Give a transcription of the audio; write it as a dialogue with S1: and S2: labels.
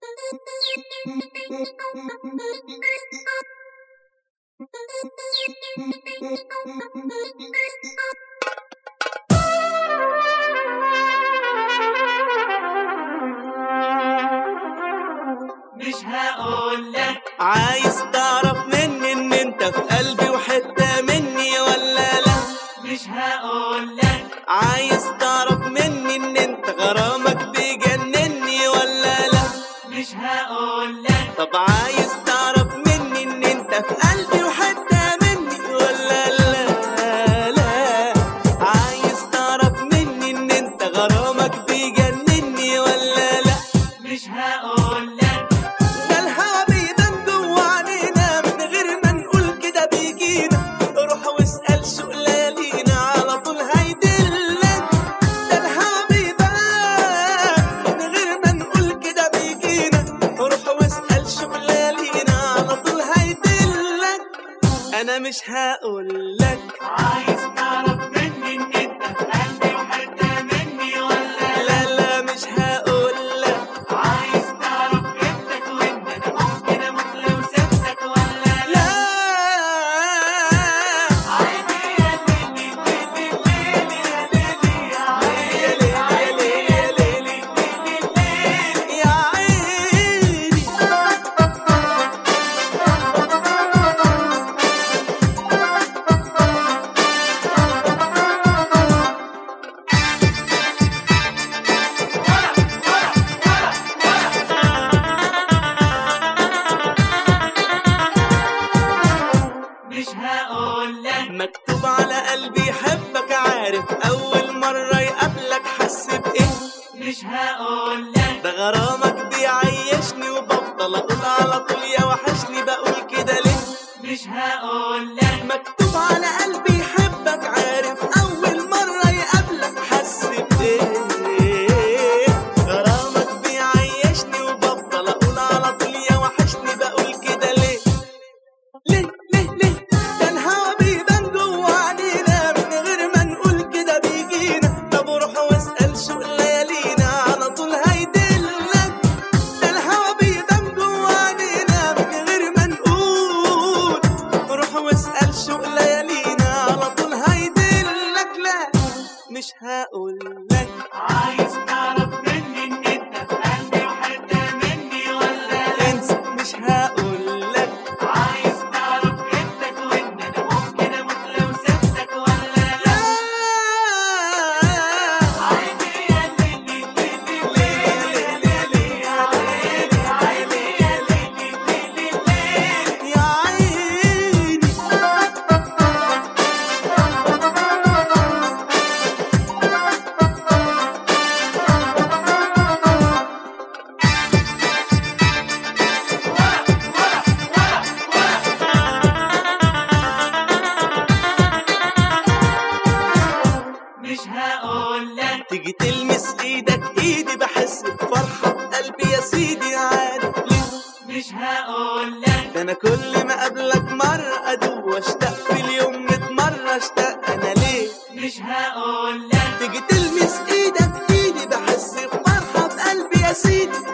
S1: مش هقول لك
S2: عايز تعرف مني ان انت في قلبي وحتة مني ولا لا
S1: مش هقول لك
S2: عايز تعرف مني ان انت غرامك بيجنني ولا لا
S1: مش هقول لك
S2: طب عايز تعرف مني ان انت في قلبي وحتة مني ولا لا لا عايز تعرف مني ان انت غرامك بيجنني ولا لا
S1: مش هقول لك
S2: ده الهوا بيبان جوا علينا من غير ما نقول كده بيجينا روح واسأل شوق ليالينا على طول هيدلك ده الهوا بيبان من غير ما نقول كده بيجينا روح واسأل شوق ليالينا على طول هيدلك انا مش هقول لك
S1: عايز تعرف مني ان انت في قلبي وحتة مني ولا
S2: لا لا مش هقول لك
S1: عايز تعرف قيمتك وان انا ممكن اموت لو سبتك ولا لا
S2: لا
S1: عيني يا ليلي ليلي ليلي يا ليلي يا عيني
S2: يا ليلي يا ليلي يا عيني
S1: مش هقول لك
S2: مكتوب على قلبي يحبك عارف اول مرة يقابلك حس بايه
S1: مش هقول لك
S2: ده غرامك بيعيشني وبفضل اقول على طول يا وحشني بقول كده ليه
S1: مش هقول لك
S2: مكتوب على قلبي يحبك عارف اول مرة يقابلك حس بايه غرامك بيعيشني وبفضل اقول على طول يا وحشني بقول كده ليه ليه ليه ليه ده الهوا بيبان جوا علينا من غير ما نقول كده بيجينا طب روح واسأل شوق ليالينا على طول هيدلك ده الهوا بيبان جوا علينا من غير ما نقول روح واسأل شوق ليالينا على طول هيدلك لا مش هقول لك
S1: عايز تعرف مني ان انت في قلبي وحتة مني ولا لا
S2: انسى مش هقول لك
S1: عايز تعرف قيمتك وان انا ممكن اموت لو سبتك ولا لا عيني يا ليلي ليلي ليلي ليلي يا عيني عيني يا ليلي ليلي ليلي
S2: يا عيني
S1: مش هقول لك
S2: تيجي تلمس ايدك ايدي بحس بفرحة في قلبي يا سيدي عارف ليه
S1: مش هقول لك
S2: ده انا كل ما اقابلك مرة ادوب واشتاق في اليوم ميت مرة اشتاق انا ليه
S1: مش هقول لك
S2: تيجي تلمس ايدك ايدي بحس بفرحة في قلبي يا سيدي